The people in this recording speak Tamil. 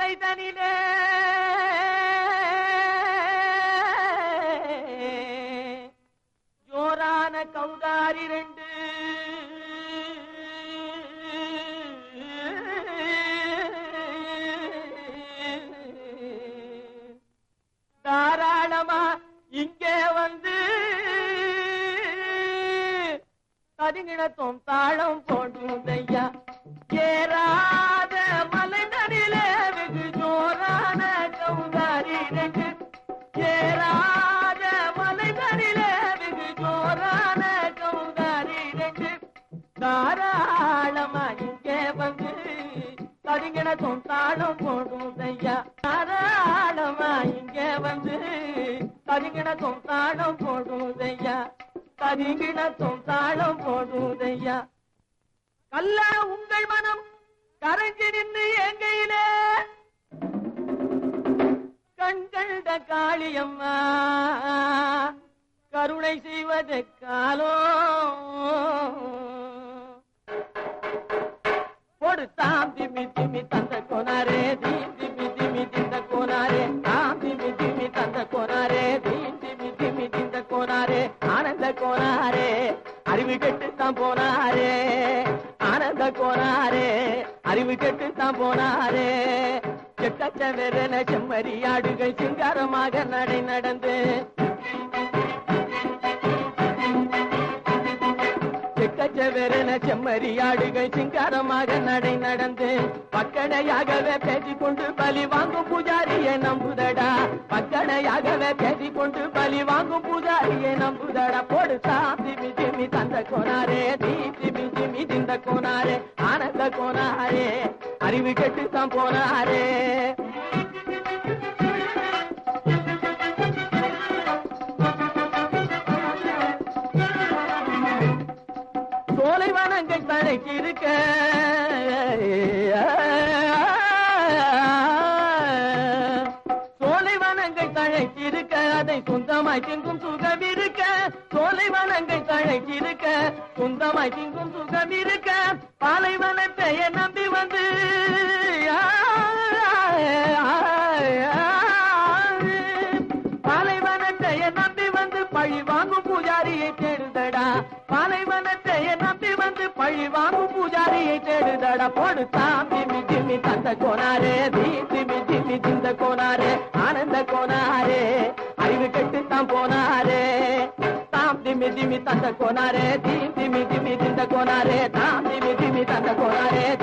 தனிலே ஜோரான கௌதாரி ரெண்டு தாராளமா இங்கே வந்து கதிங்கிணத்தும் தாளம் போடுதையா ஏறாத மலைதனிலே வெகு ஜோரான கௌதாரி ரெண்டு ஏறாத மலைதனிலே வெகு ஜோரான கௌதாரி ரெண்டு தாராளமா இங்கே வந்து கதிங்கிணத்தும் தாளம் போடுதையா தாராளமா இங்கே வந்து கதிங்கிணத்தும் தாளம் போடுதையா கதிங்கிணத்தும் தாளம் போடுதையா கல்ல உங்கள் மனம் கரைஞ்சு நின்று எங்கையிலே கண்கண்ட காளியம்மா கருணை செய்வது காலோ போடு தாம் திமி திமி தந்த கோனாரே தீம் திமி திமி திந்த கோனாரே தாம் திமி திமி தந்த கோனாரே தீம் திமி திமி திந்த கோனாரே ஆனந்த கோனாரே அறிவு கெட்டு தான் போனாரே ஆனந்த கோனாரே அறிவு கெட்டு தான் போனாரே செக்கச்ச வெறன செம்மறியாடுகள் சிங்காரமாக நடை நடந்து செக்கச்சவெறன செம்மறியாடுகள் சிங்காரமாக நடை நடந்து பக்கடையாகவே பேசிக் கொண்டு பலி வாங்கும் பூஜாரியை நம்புதடா பக்கடையாகவே பேசிக் கொண்டு பலி வாங்கும் பூஜாரியை நம்புதடா போடு திமி திமி தந்த கோனாரே தீ திமி திமி திந்த கோனாரே ஆனந்த கோனாரே அறிவு கெட்டு தான் போனாரே சோலைவனங்கள் தழைச்சிருக்க சோலைவனங்கள் தழைச்சிருக்க அதை சொந்தமாய் திங்கும் சுகம் இருக்க சோலைவனங்கள் தழைச்சிருக்க சொந்தமாய் திங்கும் சுகம் இருக்க பாலைவனத்தை நம்பி வந்து பாலைவனத்தை நம்பி வந்து பழி வாங்கும் பூஜாரியை தேடுதடா பாலைவனத்தை நம்பி வந்து பழி வாங்கும் பூஜாரியை தேடுதடா போடு தாம் திமி திமி தந்த கோனாரே தீ திமி திமி திந்த கோனாரே ஆனந்த கோனாரே அறிவு கெட்டு தான் போனாரே தாம் திமி திமி தந்த கோனாரே தீ திமி திமி திந்த கோனாரே தாம் திமி திமி தந்த கோனாரே